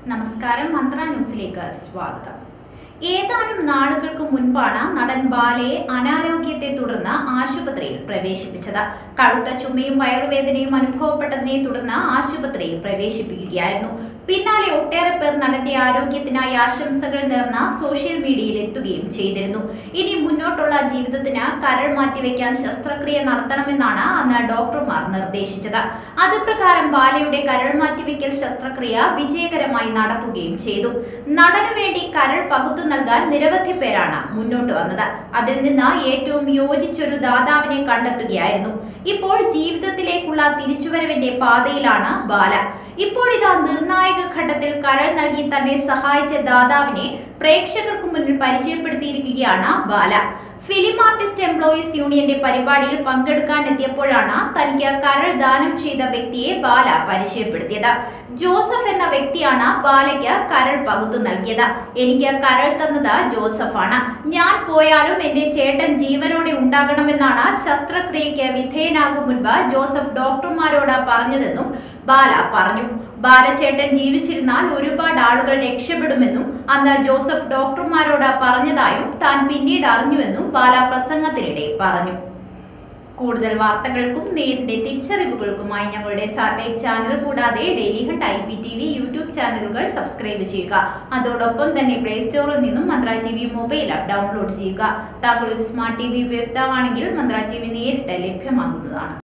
നമസ്കാരം മന്ത്ര ന്യൂസിലേക്ക് സ്വാഗതം ഏതാനും നാളുകൾക്ക് മുൻപാണ് നടൻ ബാലയെ അനാരോഗ്യത്തെ തുടർന്ന് ആശുപത്രിയിൽ പ്രവേശിപ്പിച്ചത് കടുത്ത ചുമയും വയറുവേദനയും അനുഭവപ്പെട്ടതിനെ തുടർന്ന് ആശുപത്രിയിൽ പ്രവേശിപ്പിക്കുകയായിരുന്നു പിന്നാലെ ഒട്ടേറെ പേർ നടന്റെ ആരോഗ്യത്തിനായി ആശംസകൾ നേർന്ന സോഷ്യൽ മീഡിയയിൽ എത്തുകയും ചെയ്തിരുന്നു ഇനി മുന്നോട്ടുള്ള ജീവിതത്തിന് കരൾ മാറ്റിവെക്കാൻ ശസ്ത്രക്രിയ നടത്തണമെന്നാണ് അന്ന് ഡോക്ടർമാർ നിർദ്ദേശിച്ചത് അതുപ്രകാരം ബാലയുടെ കരൾ മാറ്റിവെക്കൽ ശസ്ത്രക്രിയ വിജയകരമായി നടക്കുകയും ചെയ്തു നടനു വേണ്ടി കരൾ പകുത്തു നൽകാൻ നിരവധി പേരാണ് മുന്നോട്ട് വന്നത് അതിൽ നിന്ന് ഏറ്റവും യോജിച്ചൊരു ദാതാവിനെ കണ്ടെത്തുകയായിരുന്നു ഇപ്പോൾ ജീവിതത്തിലേക്കുള്ള തിരിച്ചുവരവിന്റെ പാതയിലാണ് ബാല ഇപ്പോഴിതാ നിർണായക ഘട്ടത്തിൽ കരൾ നൽകി തന്നെ സഹായിച്ച ദാതാവിനെ പ്രേക്ഷകർക്ക് മുന്നിൽ പരിചയപ്പെടുത്തിയിരിക്കുകയാണ് ബാല ഫിലിം ആർട്ടിസ്റ്റ് എംപ്ലോയീസ് യൂണിയന്റെ പരിപാടിയിൽ പങ്കെടുക്കാനെത്തിയപ്പോഴാണ് തനിക്ക് കരൾ ദാനം ചെയ്ത വ്യക്തിയെ ബാല പരിചയപ്പെടുത്തിയത് ജോസഫ് എന്ന വ്യക്തിയാണ് ബാലയ്ക്ക് കരൾ പകുത്തു നൽകിയത് എനിക്ക് കരൾ തന്നത് ജോസഫാണ് ഞാൻ പോയാലും എന്റെ ചേട്ടൻ ജീവനോടെ ഉണ്ടാകണമെന്നാണ് ശസ്ത്രക്രിയയ്ക്ക് വിധേയനാകും മുൻപ് ജോസഫ് ഡോക്ടർമാരോട് പറഞ്ഞതെന്നും ബാല പറഞ്ഞു ബാലചേട്ടൻ ജീവിച്ചിരുന്നാൽ ഒരുപാട് ആളുകൾ രക്ഷപ്പെടുമെന്നും അന്ന് ജോസഫ് ഡോക്ടർമാരോട് പറഞ്ഞതായും താൻ പിന്നീട് അറിഞ്ഞുവെന്നും ബാല പ്രസംഗത്തിനിടെ പറഞ്ഞു കൂടുതൽ വാർത്തകൾക്കും നേരിന്റെ തിരിച്ചറിവുകൾക്കുമായി ഞങ്ങളുടെ സാറ്റലൈറ്റ് ചാനൽ കൂടാതെ Dailyhunt I P T V YouTube ചാനലുകൾ സബ്സ്ക്രൈബ് ചെയ്യുക അതോടൊപ്പം തന്നെ പ്ലേ സ്റ്റോറിൽ നിന്നും Mantra T V mobile app download ചെയ്യുക താങ്കൾ ഒരു സ്മാർട്ട് ടി വി ഉപയോക്താവാണെങ്കിൽ മന്ത്ര ടി വി നേരിട്ട് ലഭ്യമാകുന്നതാണ്